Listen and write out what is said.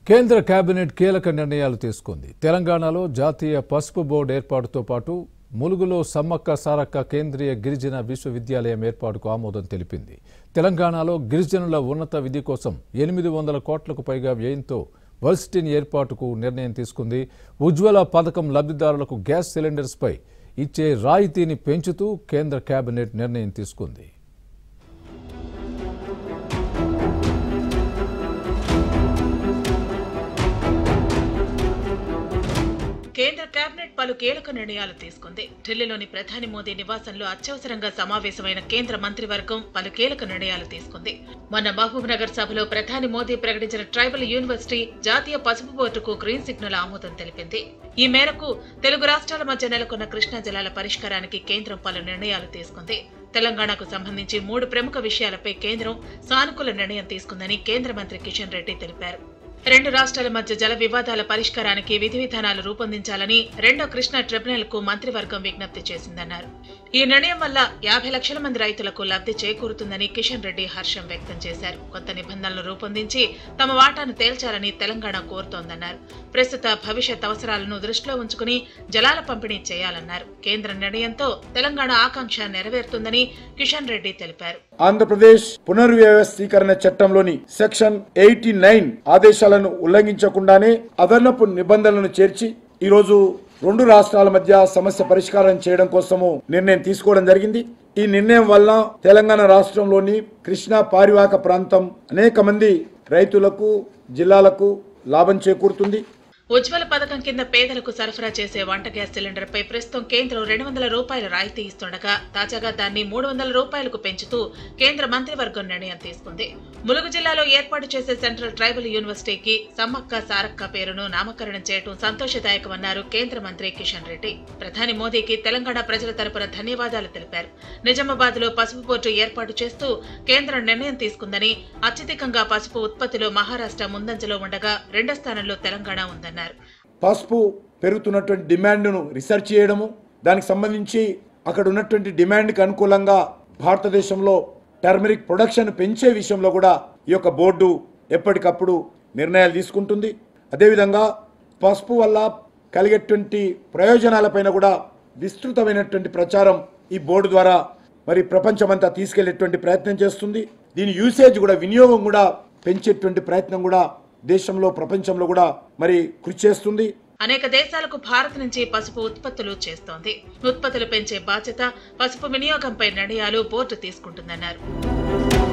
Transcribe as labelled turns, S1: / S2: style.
S1: కేంద్ర కేబినెట్ కీలక నిర్ణయాలు తీసుకుంది తెలంగాణలో జాతీయ పసుపు బోర్డు ఏర్పాటుతో పాటు ములుగులో సమ్మక్క సారక్క కేంద్రీయ గిరిజన విశ్వవిద్యాలయం ఏర్పాటుకు ఆమోదం తెలిపింది తెలంగాణలో గిరిజనుల ఉన్నత విధి కోసం ఎనిమిది వందల కోట్లకు పైగా వ్యయంతో వర్సిటీని ఏర్పాటుకు నిర్ణయం తీసుకుంది ఉజ్వల పథకం లబ్ధిదారులకు గ్యాస్ సిలిండర్స్పై ఇచ్చే రాయితీని పెంచుతూ కేంద్ర కేబినెట్ నిర్ణయం తీసుకుంది
S2: కేంద్ర కేబినెట్ పలు కీలక నిర్ణయాలు తీసుకుంది ఢిల్లీలోని ప్రధాని మోదీ నివాసంలో అత్యవసరంగా సమావేశమైన కేంద్ర మంత్రివర్గం పలు కీలక నిర్ణయాలు తీసుకుంది మొన్న మహబూబ్ నగర్ సభలో ప్రధాని మోదీ ప్రకటించిన ట్రైబల్ యూనివర్సిటీ జాతీయ పసుపు బోర్డుకు గ్రీన్ సిగ్నల్ ఆమోదం తెలిపింది ఈ మేరకు తెలుగు రాష్ట్రాల మధ్య నెలకొన్న కృష్ణా జలాల పరిష్కారానికి కేంద్రం పలు నిర్ణయాలు తీసుకుంది తెలంగాణకు సంబంధించి మూడు ప్రముఖ విషయాలపై కేంద్రం సానుకూల నిర్ణయం తీసుకుందని కేంద్ర మంత్రి కిషన్ రెడ్డి తెలిపారు రెండు రాష్ట్రాల మధ్య జల వివాదాల పరిష్కారానికి విధి విధానాలు రూపొందించాలని రెండో కృష్ణా ట్రిబ్యునల్ కు మంత్రివర్గం విజ్ఞప్తి చేసిందన్నారు ఈ నిర్ణయం వల్ల యాభై లక్షల మంది రైతులకు లబ్ధి చేకూరుతుందని కిషన్ రెడ్డి హర్షం వ్యక్తం చేశారు కొత్త నిబంధనలు రూపొందించి తమ వాటాను తేల్చాలని తెలంగాణ కోరుతోందన్నారు ప్రస్తుత భవిష్యత్ అవసరాలను దృష్టిలో ఉంచుకుని జలాల పంపిణీ చేయాలన్నారు కేంద్ర నిర్ణయంతో తెలంగాణ ఆకాంక్ష నెరవేరుతుందని కిషన్ రెడ్డి తెలిపారు
S3: ఆంధ్రప్రదేశ్ పునర్వ్యవస్థీకరణ చట్టంలోని సెక్షన్ ఎయిటీ నైన్ ఆదేశాలను ఉల్లంఘించకుండానే అదనపు నిబంధనలను చేర్చి ఈరోజు రెండు రాష్ట్రాల మధ్య సమస్య పరిష్కారం చేయడం కోసము నిర్ణయం తీసుకోవడం జరిగింది ఈ నిర్ణయం వల్ల తెలంగాణ రాష్ట్రంలోని కృష్ణా పారివాహక ప్రాంతం అనేక మంది రైతులకు జిల్లాలకు లాభం చేకూరుతుంది
S2: ఉజ్వల పథకం కింద పేదలకు సరఫరా చేసే వంట గ్యాస్ సిలిండర్ పై ప్రస్తుతం కేంద్రం రెండు వందల రూపాయల రాయితీ ఇస్తుండగా తాజాగా దాన్ని మూడు వందల రూపాయలకు పెంచుతూ కేంద్ర మంత్రివర్గం నిర్ణయం తీసుకుంది ములుగు జిల్లాలో ఏర్పాటు చేసే సెంట్రల్ ట్రైబల్ యూనివర్సిటీకి సమ్మక్క సారక్క పేరును నామకరణం చేయడం సంతోషదాయకమన్నారు కేంద్ర మంత్రి కిషన్ రెడ్డి ప్రధాని మోదీకి తెలంగాణ ప్రజల తరపున ధన్యవాదాలు తెలిపారు నిజామాబాద్ లో పసుపు బోర్డు ఏర్పాటు చేస్తూ కేంద్రం నిర్ణయం తీసుకుందని అత్యధికంగా పసుపు ఉత్పత్తిలో మహారాష్ట్ర ముందంజలో ఉండగా రెండో స్థానంలో తెలంగాణ ఉందన్నారు
S3: పసుపు పెరుగుతున్నటువంటి డిమాండ్ను రీసెర్చ్ చేయడము దానికి సంబంధించి అక్కడ ఉన్నటువంటి డిమాండ్కి అనుకూలంగా భారతదేశంలో టర్మరిక్ ప్రొడక్షన్ పెంచే విషయంలో కూడా ఈ యొక్క బోర్డు ఎప్పటికప్పుడు నిర్ణయాలు తీసుకుంటుంది అదేవిధంగా పసుపు వల్ల కలిగేటువంటి ప్రయోజనాలపైన కూడా విస్తృతమైనటువంటి ప్రచారం ఈ బోర్డు ద్వారా మరి ప్రపంచమంతా తీసుకెళ్లేటువంటి ప్రయత్నం చేస్తుంది దీని యూసేజ్ కూడా వినియోగం కూడా పెంచేటువంటి ప్రయత్నం కూడా దేశంలో ప్రపంచంలో కూడా మరి కృషి చేస్తుంది
S2: అనేక దేశాలకు భారత్ నుంచి పసుపు ఉత్పత్తులు చేస్తోంది ఉత్పత్తులు పెంచే బాధ్యత పసుపు వినియోగంపై నిర్ణయాలు బోర్డు తీసుకుంటుందన్నారు